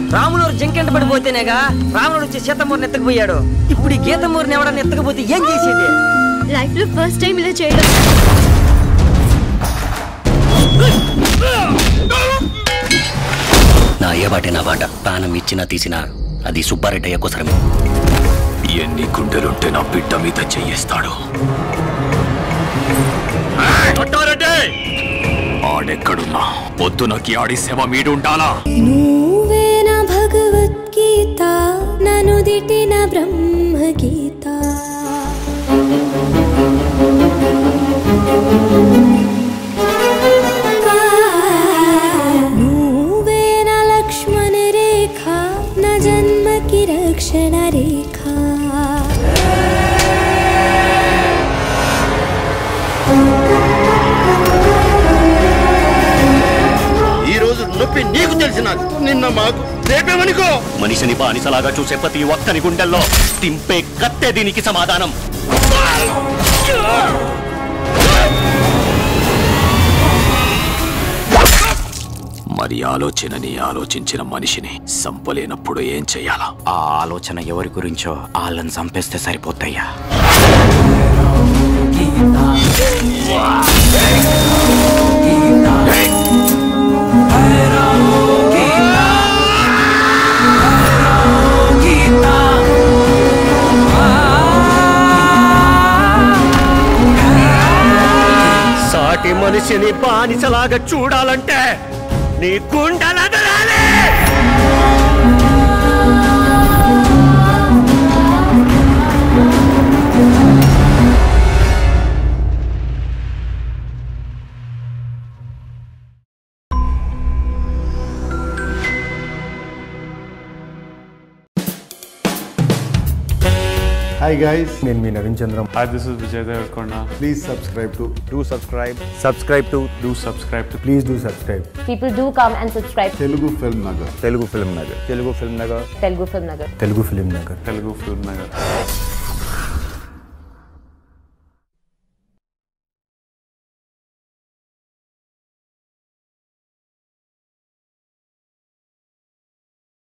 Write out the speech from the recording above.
రాములూరు జంకెంట పడిపోతేనేగా రావణుడు వచ్చి సీతమ్మూరిని ఎత్తకపోయాడు ఇప్పుడు ఈ గీతమ్మూరిని ఎవడన్నా ఎత్తకపోతే ఏం చేసేది లైఫ్ లో ఫస్ట్ టైం ఇలా చేయడం నా అయ్యబాటే నా బాట ప్రాణం ఇచ్చినా తీసినా అది సుబ్బారెడ్డి కోసరమే ఎన్ని గుండెలుంటే నా బిడ్డ మీద చెయ్యేస్తాడు ఆడెక్కడున్నా పొద్దునకి ఆడి సేవ మీడుండాలా నువ్వేనా భగవద్గీత నన్ను దిటిన బ్రహ్మగీత నువ్వేనా లక్ష్మణ రేఖ నా జన్మకి రక్షణ రేఖ ఈ రోజు నొప్పి నీకు తెలిసినది నిన్న మాకు రేపేమనుకో మనిషిని బానిసలాగా చూసే ప్రతి ఒక్కరి గుండెల్లో తింపే కత్తే దీనికి సమాధానం మరి ఆలోచనని ఆలోచించిన మనిషిని సంపలేనప్పుడు ఏం చెయ్యాలా ఆ ఆలోచన ఎవరి గురించో వాళ్ళని చంపేస్తే సరిపోతాయ్యా సాటి మనిషిని బానిసలాగా చూడాలంటే నీ గుండెలదరాలి హాయ్ గైస్ నేను మీ Naveen Chandram Hi, this is Vijay Devarkonda. Please subscribe to do subscribe Subscribe to do subscribe to please do subscribe People do come and subscribe to Telugu film Nagar Telugu film Nagar Telugu film Nagar Telugu Film Nagar. Telugu film Nagar Telugu Film Nagar.